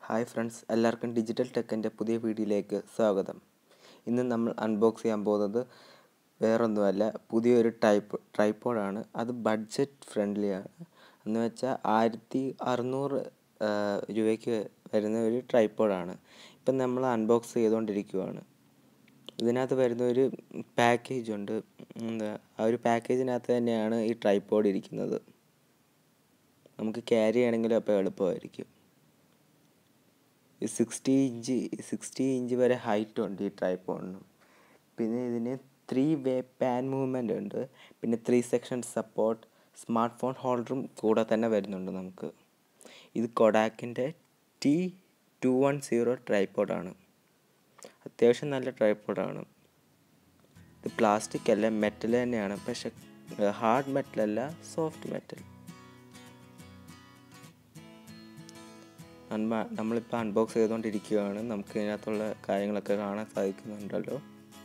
hi friends എല്ലാവർക്കും digital ടെക്കിൻ്റെ പുതിയ വീഡിയോയിലേക്ക് സ്വാഗതം ഇന്ന് നമ്മൾ അൺബോക്സ് ചെയ്യാൻ പോകുന്നത് വേറൊന്നുമല്ല പുതിയൊരു ടൈപ്പ് ട്രൈപ്പോഡാണ് അത് ബഡ്ജറ്റ് ഫ്രണ്ട്ലിയാണ് എന്ന് വെച്ചാൽ ആയിരത്തി അറുന്നൂറ് രൂപയ്ക്ക് വരുന്ന ഒരു ട്രൈപ്പോഡാണ് ഇപ്പം നമ്മൾ അൺബോക്സ് ചെയ്തുകൊണ്ടിരിക്കുവാണ് ഇതിനകത്ത് വരുന്ന ഒരു പാക്കേജ് ഉണ്ട് എന്താ ആ ഒരു പാക്കേജിനകത്ത് തന്നെയാണ് ഈ ട്രൈപ്പോഡ് ഇരിക്കുന്നത് നമുക്ക് ക്യാരി ചെയ്യണമെങ്കിലും അപ്പോൾ എളുപ്പമായിരിക്കും സിക്സ്റ്റി ഇഞ്ച് സിക്സ്റ്റി ഇഞ്ച് വരെ ഹൈറ്റ് ഉണ്ട് ഈ ട്രൈപ്പോഡിന് പിന്നെ ഇതിന് ത്രീ വേ പാൻ മൂവ്മെൻ്റ് ഉണ്ട് പിന്നെ three section support smart phone ഹോൾഡറും കൂടെ തന്നെ വരുന്നുണ്ട് നമുക്ക് ഇത് കൊഡാക്കിൻ്റെ ടി ടു വൺ സീറോ ട്രൈപ്പോഡാണ് അത്യാവശ്യം നല്ല ട്രൈപ്പോഡാണ് ഇത് പ്ലാസ്റ്റിക് അല്ല മെറ്റൽ തന്നെയാണ് പക്ഷെ ഹാർഡ് മെറ്റൽ അല്ല സോഫ്റ്റ് മെറ്റൽ അൺബ നമ്മളിപ്പോൾ അൺബോക്സ് ചെയ്തുകൊണ്ടിരിക്കുകയാണ് നമുക്ക് ഇതിനകത്തുള്ള കാര്യങ്ങളൊക്കെ കാണാൻ സാധിക്കുന്നുണ്ടല്ലോ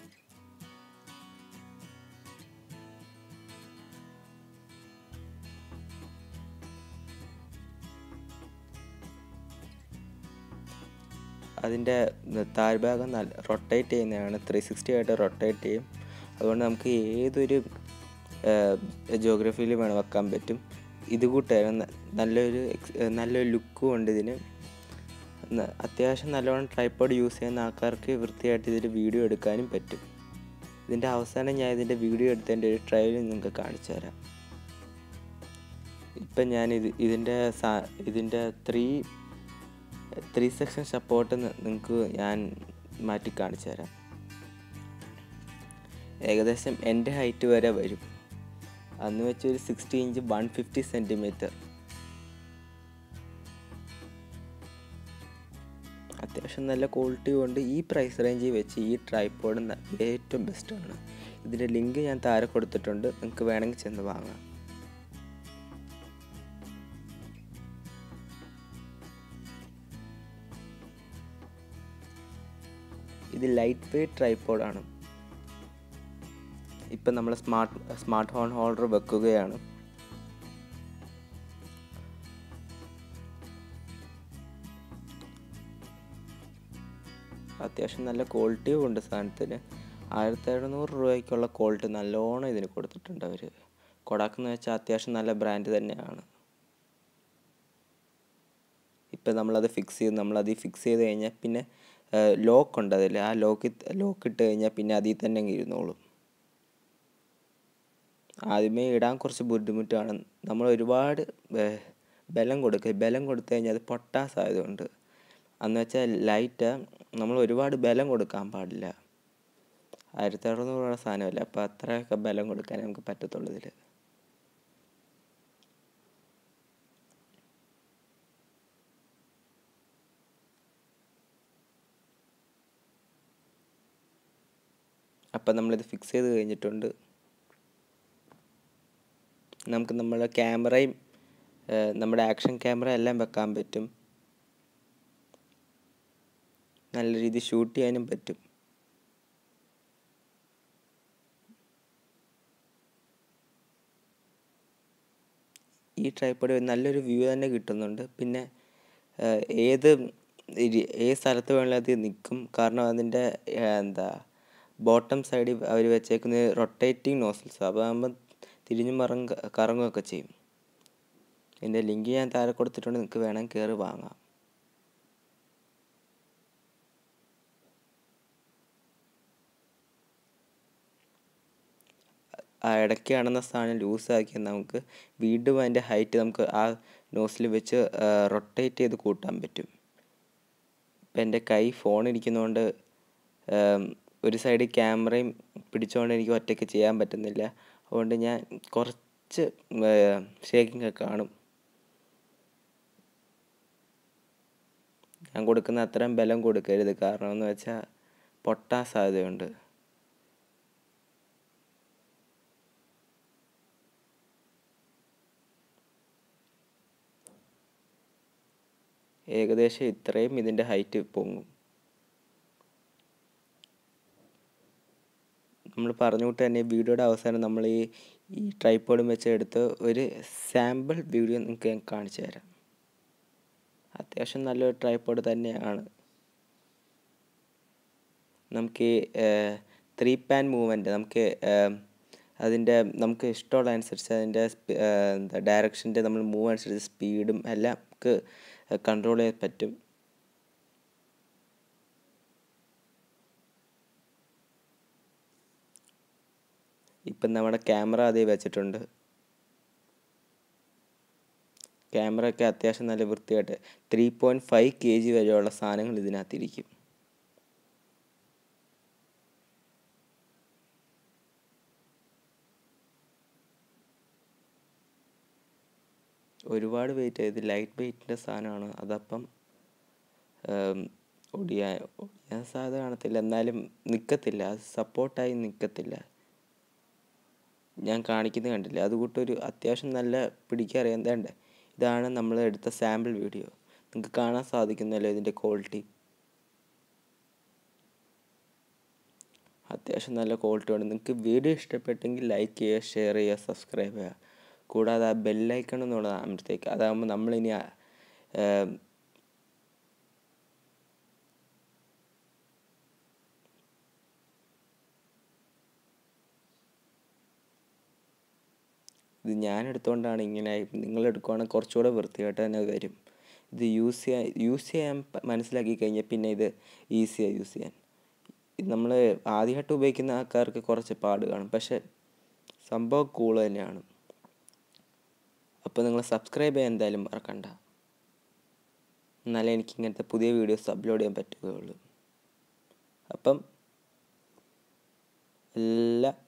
അതിൻ്റെ താഴ്ഭാഗം നല്ല റൊട്ടേറ്റ് ചെയ്യുന്നതാണ് ത്രീ സിക്സ്റ്റി ആയിട്ട് റൊട്ടേറ്റ് ചെയ്യും അതുകൊണ്ട് നമുക്ക് ഏതൊരു ജോഗ്രഫിയിൽ വേണം വെക്കാൻ പറ്റും ഇത് കൂട്ടായിരുന്നു നല്ലൊരു നല്ലൊരു ലുക്കും ഉണ്ട് ഇതിന് അത്യാവശ്യം നല്ലോണം ട്രൈപ്പോഡ് യൂസ് ചെയ്യുന്ന ആൾക്കാർക്ക് വൃത്തിയായിട്ട് ഇതിൽ വീഡിയോ എടുക്കാനും പറ്റും ഇതിൻ്റെ അവസാനം ഞാൻ ഇതിൻ്റെ വീഡിയോ എടുത്തതിൻ്റെ ഒരു ട്രയൽ നിങ്ങൾക്ക് കാണിച്ചു തരാം ഇപ്പം ഞാൻ ഇത് ഇതിൻ്റെ ഇതിൻ്റെ ത്രീ ത്രീ സെക്ഷൻ സപ്പോർട്ട് നിങ്ങൾക്ക് ഞാൻ മാറ്റി കാണിച്ചു തരാം ഏകദേശം എൻ്റെ ഹൈറ്റ് വരെ വരും അന്ന് വെച്ച് ഒരു sixty inch one fifty centimetre അത്യാവശ്യം നല്ല ക്വാളിറ്റി കൊണ്ട് ഈ പ്രൈസ് റേഞ്ചിൽ വെച്ച് ഈ ട്രൈപ്പോഡ് ഏറ്റവും ബെസ്റ്റാണ് ഇതിൻ്റെ ലിങ്ക് ഞാൻ താഴെ കൊടുത്തിട്ടുണ്ട് നിങ്ങൾക്ക് വേണമെങ്കിൽ ചെന്ന് വാങ്ങാം ഇത് ലൈറ്റ് വെയ്റ്റ് ട്രൈപ്പോഡാണ് ഇപ്പം നമ്മൾ സ്മാർട്ട് സ്മാർട്ട് ഫോൺ ഹോൾഡർ വെക്കുകയാണ് അത്യാവശ്യം നല്ല ക്വാളിറ്റിയും ഉണ്ട് സാധനത്തിന് ആയിരത്തി എഴുന്നൂറ് രൂപയ്ക്കുള്ള ക്വാളിറ്റി നല്ലോണം ഇതിന് കൊടുത്തിട്ടുണ്ട് അവർ കൊടാക്കെന്ന് വെച്ചാൽ അത്യാവശ്യം നല്ല ബ്രാൻഡ് തന്നെയാണ് ഇപ്പം നമ്മളത് ഫിക്സ് ചെയ്ത് നമ്മളത് ഫിക്സ് ചെയ്ത് കഴിഞ്ഞാൽ പിന്നെ ലോക്ക് ഉണ്ട് അതിൽ ആ ലോക്ക് ലോക്ക് ഇട്ട് കഴിഞ്ഞാൽ പിന്നെ അതിൽ തന്നെ ഇരുന്നോളും ആദ്യമേ ഇടാൻ കുറച്ച് ബുദ്ധിമുട്ടാണ് നമ്മൾ ഒരുപാട് ബലം കൊടുക്കുക ബലം കൊടുത്തു കഴിഞ്ഞാൽ അത് പൊട്ടാൻ സാധ്യതയുണ്ട് എന്ന് വെച്ചാൽ ലൈറ്റ് നമ്മൾ ഒരുപാട് ബലം കൊടുക്കാൻ പാടില്ല ആയിരത്തി അറുന്നൂറ് രൂപ സാധനമല്ല അപ്പോൾ അത്രയൊക്കെ ബലം കൊടുക്കാൻ നമുക്ക് പറ്റത്തുള്ളൂ ഇതിൽ അപ്പം നമ്മളിത് ഫിക്സ് ചെയ്ത് കഴിഞ്ഞിട്ടുണ്ട് നമുക്ക് നമ്മുടെ ക്യാമറയും നമ്മുടെ ആക്ഷൻ ക്യാമറ എല്ലാം വെക്കാൻ പറ്റും നല്ല രീതിയിൽ ഷൂട്ട് ചെയ്യാനും പറ്റും ഈ ട്രൈപ്പോഡ് നല്ലൊരു വ്യൂ തന്നെ കിട്ടുന്നുണ്ട് പിന്നെ ഏത് ഏത് സ്ഥലത്ത് വേണമെങ്കിലും അത് നിൽക്കും കാരണം അതിൻ്റെ എന്താ ബോട്ടം സൈഡിൽ അവർ വെച്ചേക്കുന്നത് റൊട്ടേറ്റിംഗ് നോസിൽസ് അപ്പോൾ ആകുമ്പോൾ തിരിഞ്ഞു മറങ്ങ കറങ്ങുകയൊക്കെ ചെയ്യും ഇതിൻ്റെ ലിങ്ക് ഞാൻ താഴെ കൊടുത്തിട്ടുണ്ട് നിങ്ങൾക്ക് വേണമെങ്കിൽ കയറി വാങ്ങാം ആ ഇടയ്ക്ക് കാണുന്ന സാധനം ലൂസാക്കി നമുക്ക് വീണ്ടും അതിൻ്റെ ഹൈറ്റ് നമുക്ക് ആ നോസിൽ വെച്ച് റൊട്ടേറ്റ് ചെയ്ത് കൂട്ടാൻ പറ്റും ഇപ്പം എൻ്റെ കൈ ഫോൺ ഇരിക്കുന്നതുകൊണ്ട് ഒരു സൈഡിൽ ക്യാമറയും പിടിച്ചുകൊണ്ട് എനിക്ക് ഒറ്റയ്ക്ക് ചെയ്യാൻ പറ്റുന്നില്ല അതുകൊണ്ട് ഞാൻ കുറച്ച് ഷേക്കിംഗ് ഒക്കെ കാണും ഞാൻ കൊടുക്കുന്ന അത്രയും ബലം കൊടുക്കരുത് കാരണം എന്ന് വെച്ചാൽ പൊട്ടാൻ സാധ്യതയുണ്ട് ഏകദേശം ഇത്രയും ഇതിൻ്റെ ഹൈറ്റ് പൊങ്ങും നമ്മൾ പറഞ്ഞു വിട്ട് തന്നെ വീഡിയോയുടെ അവസാനം നമ്മൾ ഈ ഈ ട്രൈപ്പോഡും വെച്ച് എടുത്ത് ഒരു സാമ്പിൾ വീഡിയോ നിങ്ങൾക്ക് ഞാൻ കാണിച്ചു തരാം അത്യാവശ്യം നല്ലൊരു ട്രൈപ്പോഡ് തന്നെയാണ് നമുക്ക് ത്രീ പാൻ മൂവ്മെൻറ്റ് നമുക്ക് അതിൻ്റെ നമുക്ക് ഇഷ്ടമുള്ള അനുസരിച്ച് അതിൻ്റെ എന്താ ഡയറക്ഷൻ്റെ നമ്മൾ മൂവ് അനുസരിച്ച് സ്പീഡും എല്ലാം നമുക്ക് കൺട്രോൾ ചെയ്യാൻ പറ്റും ഇപ്പം നമ്മുടെ ക്യാമറ അതേ വെച്ചിട്ടുണ്ട് ക്യാമറ ഒക്കെ അത്യാവശ്യം നല്ല വൃത്തിയായിട്ട് three point five K G വരെയുള്ള സാധനങ്ങൾ ഇതിനകത്തിരിക്കും ഒരുപാട് വെയിറ്റ് ഇത് ലൈറ്റ് വെയിറ്റിൻ്റെ സാധനമാണ് അതപ്പം ഒടിയാൻ ഒടിയാൻ സാധ്യത കാണത്തില്ല എന്നാലും നിൽക്കത്തില്ല അത് സപ്പോർട്ടായി നിൽക്കത്തില്ല ഞാൻ കാണിക്കുന്നത് കണ്ടില്ല അതുകൂട്ടൊരു അത്യാവശ്യം നല്ല പിടിക്കറിയാൻ വേണ്ട ഇതാണ് നമ്മൾ എടുത്ത സാമ്പിൾ വീഡിയോ നിങ്ങൾക്ക് കാണാൻ സാധിക്കുന്നല്ലോ ഇതിൻ്റെ ക്വാളിറ്റി അത്യാവശ്യം നല്ല ക്വാളിറ്റി ഉണ്ട് നിങ്ങൾക്ക് വീഡിയോ ഇഷ്ടപ്പെട്ടെങ്കിൽ ലൈക്ക് ചെയ്യുക ഷെയർ ചെയ്യുക സബ്സ്ക്രൈബ് ചെയ്യുക കൂടാതെ ആ ബെല്ലൈക്കൺ എന്നുള്ളത് ആകുമ്പോഴത്തേക്ക് അതാകുമ്പോൾ നമ്മളിനി ഇത് ഞാൻ എടുത്തുകൊണ്ടാണ് ഇങ്ങനെ നിങ്ങൾ എടുക്കുവാണെങ്കിൽ കുറച്ചുകൂടെ വൃത്തിയായിട്ട് തന്നെ വരും ഇത് യൂസ് ചെയ്യാൻ യൂസ് ചെയ്യാൻ മനസ്സിലാക്കി കഴിഞ്ഞാൽ പിന്നെ ഇത് ഈസിയാണ് യൂസ് ചെയ്യാൻ ഇത് നമ്മൾ ആദ്യമായിട്ട് ഉപയോഗിക്കുന്ന ആൾക്കാർക്ക് കുറച്ച് പാട് കാണും പക്ഷെ സംഭവം കൂൾ തന്നെയാണ് അപ്പോൾ നിങ്ങൾ സബ്സ്ക്രൈബ് ചെയ്യാൻ എന്തായാലും മറക്കണ്ട എന്നാലേ എനിക്ക് ഇങ്ങനത്തെ പുതിയ വീഡിയോസ് അപ്ലോഡ് ചെയ്യാൻ പറ്റുകയുള്ളൂ അപ്പം എല്ലാ